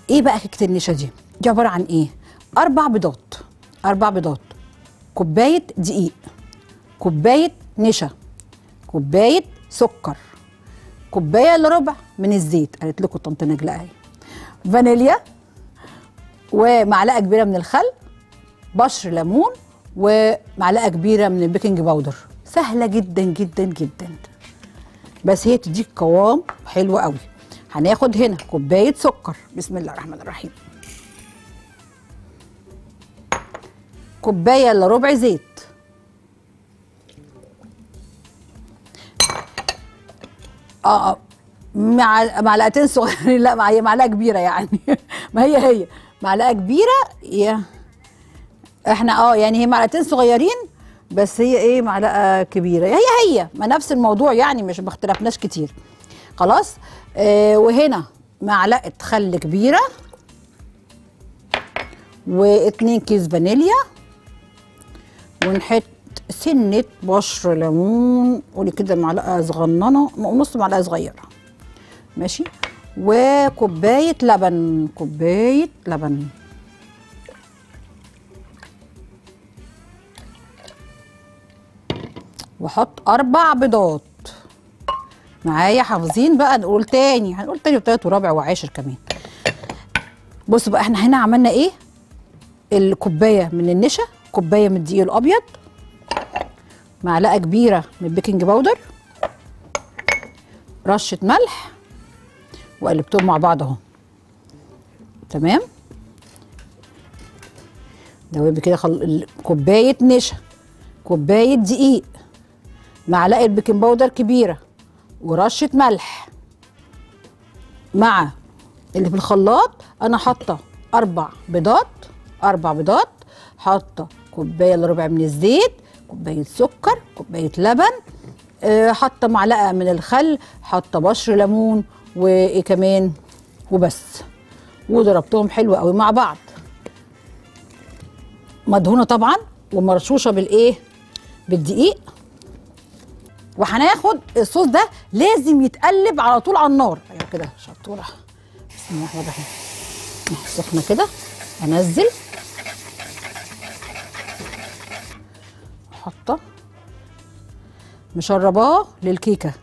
ايه بقى كيكه النشا دي دي عباره عن ايه اربع بيضات اربع بيضات كوبايه دقيق كوبايه نشا كوبايه سكر كوبايه الا ربع من الزيت قالت لكم طنط نجلاء اهي فانيليا ومعلقه كبيره من الخل بشر ليمون ومعلقه كبيره من البيكنج باودر سهله جدا جدا جدا بس هي تديك قوام حلو قوي هناخد هنا كوبايه سكر بسم الله الرحمن الرحيم كوبايه الا ربع زيت اه آه، مع معلقتين صغيرين لا ما هي معلقه كبيره يعني ما هي هي معلقه كبيره يا احنا اه يعني هي معلقتين صغيرين بس هي ايه معلقه كبيره هي هي ما نفس الموضوع يعني مش ما اختلفناش كتير خلاص آه وهنا معلقه خل كبيره واتنين كيس فانيليا ونحط سنة بشر ليمون قولي كده معلقة صغننة نص معلقة صغيرة ماشي وكوباية لبن كوباية لبن واحط اربع بيضات معايا حافظين بقى نقول تاني هنقول تاني وتالت ورابع وعاشر كمان بصوا بقى احنا هنا عملنا ايه الكوبايه من النشا كوبايه من الدقيق الابيض معلقه كبيره من البيكنج باودر رشه ملح وقلبتهم مع بعض اهو تمام دوبي كده خل... ال- كوبايه نشا كوبايه دقيق معلقه بيكنج باودر كبيره ورشه ملح مع اللي في الخلاط انا حاطه اربع بيضات اربع بيضات حاطه كوبايه الا ربع من الزيت كوبايه سكر كوبايه لبن آه، حاطه معلقه من الخل حاطه بشر ليمون وايه كمان وبس وضربتهم حلو قوي مع بعض مدهونه طبعا ومرشوشه بالايه بالدقيق وهناخد الصوص ده لازم يتقلب على طول على النار ايوه كده شطوره بسم الله الرحمن الرحيم أهي سخنه كده انزل حاطه مشرباه للكيكه